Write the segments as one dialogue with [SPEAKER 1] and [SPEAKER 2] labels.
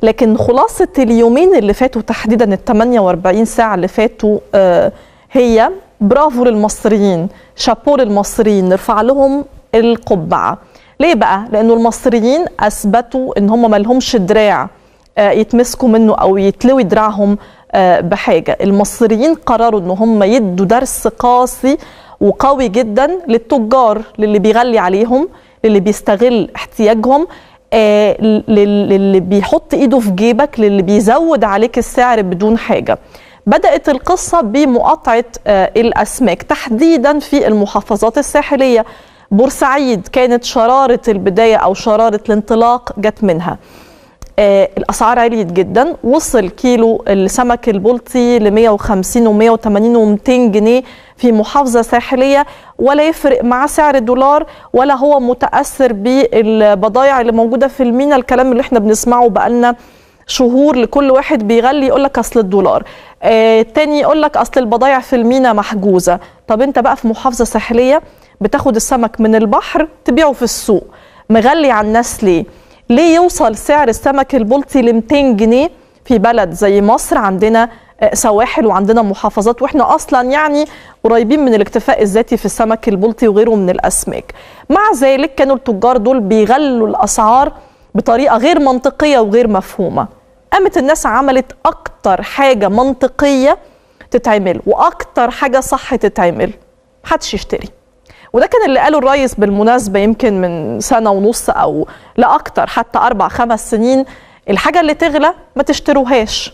[SPEAKER 1] لكن خلاصه اليومين اللي فاتوا تحديدا ال 48 ساعه اللي فاتوا آه هي برافو للمصريين شابو للمصريين نرفع لهم القبعه ليه بقى لانه المصريين اثبتوا ان هم ما لهمش دراع آه يتمسكوا منه او يتلوي دراعهم آه بحاجه المصريين قرروا ان هم يدوا درس قاسي وقوي جدا للتجار للي بيغلي عليهم للي بيستغل احتياجهم آه للي بيحط ايده في جيبك للي بيزود عليك السعر بدون حاجه بدات القصه بمقاطعه آه الاسماك تحديدا في المحافظات الساحليه بورسعيد كانت شراره البدايه او شراره الانطلاق جت منها آه الاسعار عليت جدا وصل كيلو السمك البلطي ل 150 و180 و200 جنيه في محافظه ساحليه ولا يفرق مع سعر الدولار ولا هو متاثر بالبضائع اللي موجوده في المينا الكلام اللي احنا بنسمعه بقالنا شهور لكل واحد بيغلي يقول لك اصل الدولار آه تاني يقول لك اصل البضائع في المينا محجوزه طب انت بقى في محافظه ساحليه بتاخد السمك من البحر تبيعه في السوق مغلي على الناس ليه ليه يوصل سعر السمك البلطي ل 200 جنيه في بلد زي مصر عندنا سواحل وعندنا محافظات واحنا اصلا يعني قريبين من الاكتفاء الذاتي في السمك البلطي وغيره من الاسماك مع ذلك كانوا التجار دول بيغلوا الاسعار بطريقه غير منطقيه وغير مفهومه قامت الناس عملت اكتر حاجه منطقيه تتعمل واكتر حاجه صح تتعمل محدش يشتري وده كان اللي قاله الرئيس بالمناسبه يمكن من سنه ونص او لا اكتر حتى اربع خمس سنين الحاجه اللي تغلى ما تشتروهاش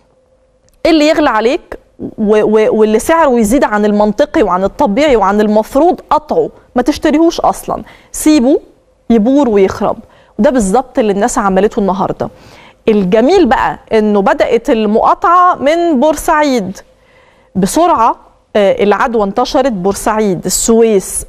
[SPEAKER 1] اللي يغلى عليك واللي سعره يزيد عن المنطقي وعن الطبيعي وعن المفروض قطعه ما تشتريهوش اصلا سيبه يبور ويخرب وده بالظبط اللي الناس عملته النهارده الجميل بقى انه بدات المقاطعه من بورسعيد بسرعه العدوى انتشرت بورسعيد السويس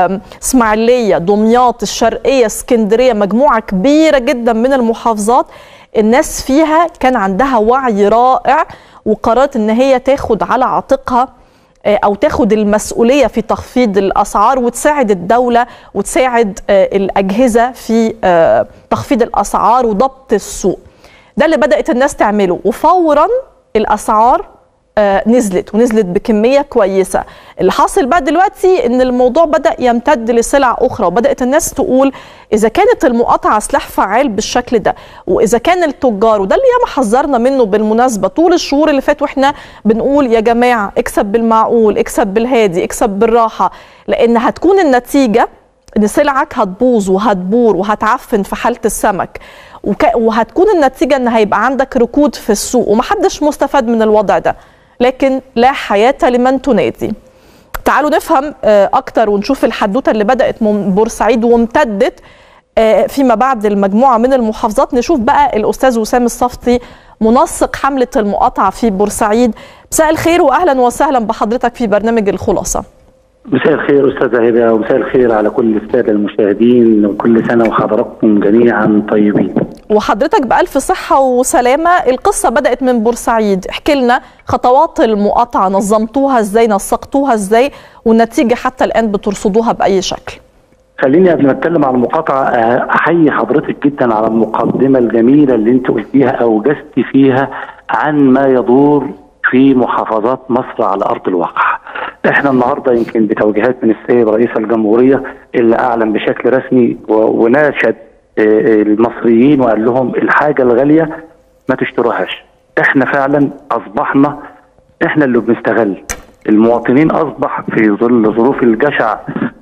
[SPEAKER 1] اسماعيليه دمياط الشرقيه اسكندريه مجموعه كبيره جدا من المحافظات الناس فيها كان عندها وعي رائع وقررت ان هي تاخد على عاتقها او تاخد المسؤوليه في تخفيض الاسعار وتساعد الدوله وتساعد الاجهزه في تخفيض الاسعار وضبط السوق ده اللي بدات الناس تعمله وفورا الاسعار نزلت ونزلت بكميه كويسه اللي حاصل بقى دلوقتي ان الموضوع بدا يمتد لسلع اخرى وبدات الناس تقول اذا كانت المقاطعه سلاح فعال بالشكل ده واذا كان التجار وده اللي ياما حذرنا منه بالمناسبه طول الشهور اللي فات واحنا بنقول يا جماعه اكسب بالمعقول اكسب بالهادي اكسب بالراحه لان هتكون النتيجه ان سلعك هتبوظ وهتبور وهتعفن في حاله السمك وهتكون النتيجه ان هيبقى عندك ركود في السوق ومحدش مستفاد من الوضع ده لكن لا حياة لمن تنادي تعالوا نفهم أكتر ونشوف الحدوتة اللي بدأت من بورسعيد وامتدت فيما بعد المجموعة من المحافظات نشوف بقى الأستاذ وسام الصفتي منسق حملة المقاطعة في بورسعيد مساء الخير وأهلا وسهلا بحضرتك في برنامج الخلاصة
[SPEAKER 2] مساء الخير استاذه هبه ومساء الخير على كل الساده المشاهدين وكل سنه وحضراتكم جميعا طيبين.
[SPEAKER 1] وحضرتك بألف صحة وسلامة القصة بدأت من بورسعيد احكي لنا خطوات المقاطعة نظمتوها ازاي نسقتوها ازاي والنتيجة حتى الآن بترصدوها بأي شكل
[SPEAKER 2] خليني قبل ما اتكلم عن المقاطعه احيي حضرتك جدا على المقدمه الجميله اللي انت قلتيها اوجزتي فيها عن ما يدور في محافظات مصر على ارض الواقع. احنا النهارده يمكن بتوجيهات من السيد رئيس الجمهوريه اللي اعلن بشكل رسمي وناشد المصريين وقال لهم الحاجه الغاليه ما تشتروهاش. احنا فعلا اصبحنا احنا اللي بنستغل. المواطنين اصبح في ظل ظروف الجشع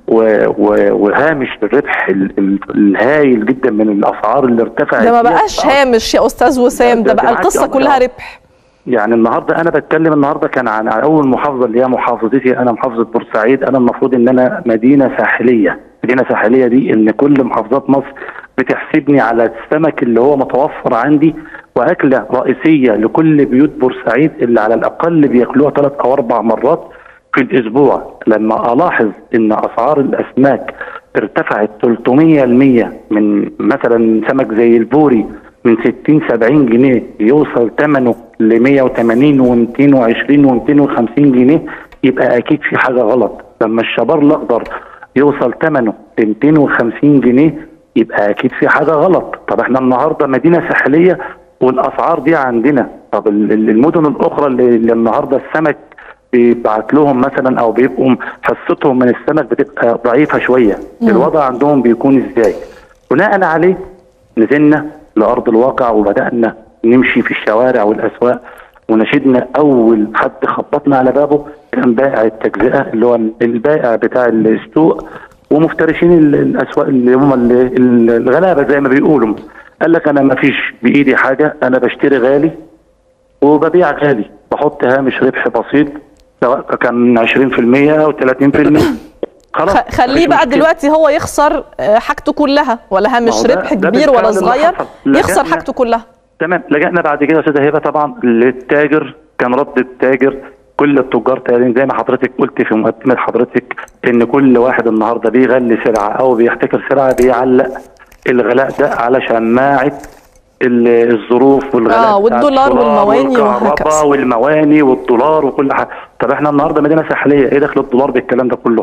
[SPEAKER 2] وهامش الربح الهائل جدا من الاسعار اللي ارتفعت
[SPEAKER 1] ده ما بقاش هامش يا استاذ وسام ده بقى القصه كلها ربح
[SPEAKER 2] يعني النهارده انا بتكلم النهارده كان عن اول محافظه اللي هي محافظتي انا محافظه بورسعيد انا المفروض ان انا مدينه ساحليه مدينه ساحليه دي ان كل محافظات مصر بتحسبني على السمك اللي هو متوفر عندي واكله رئيسيه لكل بيوت بورسعيد اللي على الاقل بياكلوها ثلاث او اربع مرات في الاسبوع لما الاحظ ان اسعار الاسماك ارتفعت 300% من مثلا سمك زي البوري من 60 70 جنيه يوصل ثمنه ل 180 و220 و250 جنيه يبقى اكيد في حاجه غلط لما الشبار الاخضر يوصل ثمنه ل 250 جنيه يبقى اكيد في حاجه غلط طب احنا النهارده مدينه ساحليه والاسعار دي عندنا طب ال- ال- المدن الاخرى اللي, اللي النهارده السمك بيبعت لهم مثلا او بيبقوا حصتهم من السمك بتبقى ضعيفه شويه الوضع عندهم بيكون ازاي بناء عليه نزلنا لارض الواقع وبدانا نمشي في الشوارع والاسواق ونشدنا اول حد خبطنا على بابه كان بائع التجزئه اللي هو البائع بتاع السوق ومفترشين ال- الاسواق اللي هم ال- ال- الغلابه زي ما بيقولوا قال لك انا ما فيش بايدي حاجه انا بشتري غالي وببيع غالي بحط هامش ربح بسيط سواء كان 20% او 30% خلاص
[SPEAKER 1] خ- خليه
[SPEAKER 2] مفيش
[SPEAKER 1] بقى
[SPEAKER 2] مشكلة.
[SPEAKER 1] دلوقتي هو يخسر آه، حاجته كلها ولا
[SPEAKER 2] ما
[SPEAKER 1] هامش
[SPEAKER 2] هو ده-
[SPEAKER 1] ربح
[SPEAKER 2] ده
[SPEAKER 1] كبير ولا
[SPEAKER 2] بالفعل اللي
[SPEAKER 1] صغير
[SPEAKER 2] حصل.
[SPEAKER 1] يخسر
[SPEAKER 2] لجأنا-
[SPEAKER 1] حاجته كلها
[SPEAKER 2] تمام لجأنا بعد كده يا استاذه هبه طبعا للتاجر كان رد التاجر كل التجار تقريبا زي ما حضرتك قلت في مقدمه حضرتك ان كل واحد النهارده بيغلي سلعه او بيحتكر سلعه بيعلق الغلاء ده على شماعه ال- الظروف والغلاء
[SPEAKER 1] آه،
[SPEAKER 2] بتاع
[SPEAKER 1] والدولار
[SPEAKER 2] الدولار
[SPEAKER 1] والمواني
[SPEAKER 2] والكهرباء
[SPEAKER 1] وهكذا.
[SPEAKER 2] والمواني والدولار وكل حاجه طب احنا النهارده مدينه ساحليه ايه دخل الدولار بالكلام ده كله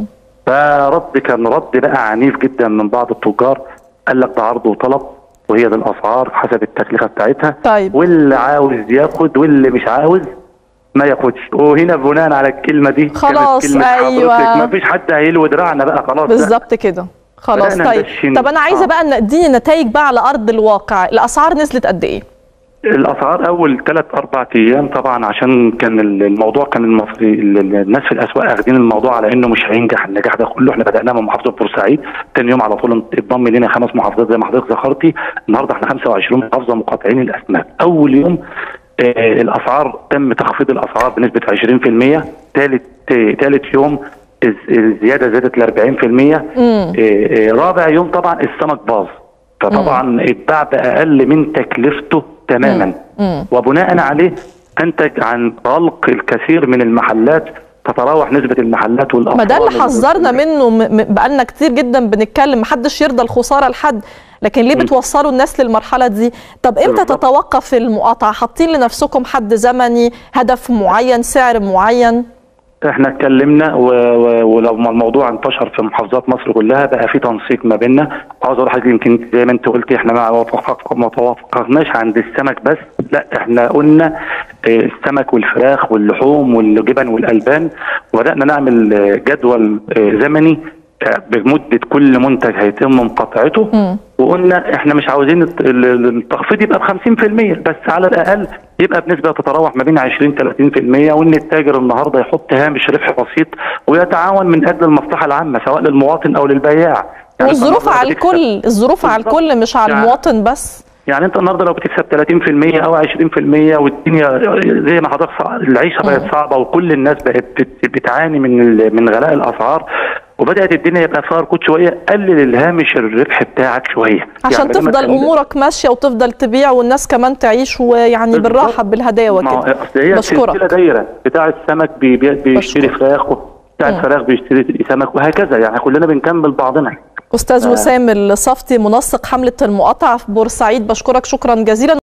[SPEAKER 2] فرد كان رد بقى عنيف جدا من بعض التجار قال لك ده عرض وطلب وهي دي الاسعار حسب التكلفه بتاعتها
[SPEAKER 1] طيب.
[SPEAKER 2] واللي عاوز ياخد واللي مش عاوز ما ياخدش وهنا بناء على الكلمه دي كانت
[SPEAKER 1] خلاص،
[SPEAKER 2] كلمة
[SPEAKER 1] أيوة.
[SPEAKER 2] حضرتك ما فيش حد هيلوي دراعنا بقى خلاص لا.
[SPEAKER 1] بالظبط كده خلاص
[SPEAKER 2] بدأنا
[SPEAKER 1] طيب
[SPEAKER 2] ندشن.
[SPEAKER 1] طب انا عايزه
[SPEAKER 2] آه.
[SPEAKER 1] بقى ان اديني نتائج بقى على ارض الواقع الاسعار نزلت قد ايه
[SPEAKER 2] الاسعار اول ثلاث اربع ايام طبعا عشان كان الموضوع كان المصري ال- ال- الناس في الاسواق اخدين الموضوع على انه مش هينجح النجاح ده كله احنا بداناه من محافظه بورسعيد ثاني يوم على طول انضم لنا خمس محافظات زي ما حضرتك ذكرتي النهارده احنا 25 محافظه مقاطعين الاسماك اول يوم آه الاسعار تم تخفيض الاسعار بنسبه 20% ثالث ثالث يوم الز- الزياده زادت ل 40% آه، آه، رابع يوم طبعا السمك باظ فطبعا اتباع باقل من تكلفته تماما وبناء عليه انتج عن غلق الكثير من المحلات تتراوح نسبه المحلات والاطفال
[SPEAKER 1] ما ده اللي حذرنا منه م- م- بقالنا كتير جدا بنتكلم محدش يرضى الخساره لحد لكن ليه بتوصلوا الناس للمرحله دي طب امتى
[SPEAKER 2] بالظبط.
[SPEAKER 1] تتوقف المقاطعه حاطين لنفسكم حد زمني هدف معين سعر معين
[SPEAKER 2] احنا اتكلمنا و... و... ولما الموضوع انتشر في محافظات مصر كلها بقى في تنسيق ما بيننا عاوز اقول حاجه يمكن زي ما انت قلتي احنا ما وافق- ما توافقناش عند السمك بس لا احنا قلنا اه، السمك والفراخ واللحوم والجبن والالبان وبدانا نعمل اه، جدول اه، زمني اه، بمده كل منتج هيتم مقاطعته وقلنا احنا مش عاوزين الت- ال- ال- التخفيض يبقى ب 50% بس على الاقل يبقى بنسبه تتراوح ما بين 20 30% وان التاجر النهارده يحط هامش ربح بسيط ويتعاون من اجل المصلحه العامه سواء للمواطن او للبياع يعني أنت
[SPEAKER 1] والظروف
[SPEAKER 2] النهاردة
[SPEAKER 1] على
[SPEAKER 2] بتكسب-
[SPEAKER 1] الكل الظروف على
[SPEAKER 2] بالظبط.
[SPEAKER 1] الكل مش على
[SPEAKER 2] يعني-
[SPEAKER 1] المواطن بس
[SPEAKER 2] يعني انت النهارده لو بتكسب 30% او 20% والدنيا زي ما حضرتك صع- العيشه بقت صعبه وكل الناس بقت بت- بتعاني من ال- من غلاء الاسعار وبدات الدنيا يبقى فيها ركود شويه قلل الهامش الربح بتاعك شويه
[SPEAKER 1] عشان
[SPEAKER 2] يعني بدل ما
[SPEAKER 1] تفضل
[SPEAKER 2] تخلي-
[SPEAKER 1] امورك ماشيه وتفضل تبيع والناس كمان تعيش ويعني
[SPEAKER 2] بالظبط.
[SPEAKER 1] بالراحه بالهداوه
[SPEAKER 2] ما هو
[SPEAKER 1] كده
[SPEAKER 2] اصل هي سلسله
[SPEAKER 1] بشكرك
[SPEAKER 2] دايره بتاع السمك بي- بي- بيشتري
[SPEAKER 1] بشكرك.
[SPEAKER 2] فراخ بتاع الفراخ بيشتري سمك وهكذا يعني كلنا بنكمل بعضنا
[SPEAKER 1] استاذ وسام الصفتي منسق حمله المقاطعه في بورسعيد بشكرك شكرا جزيلا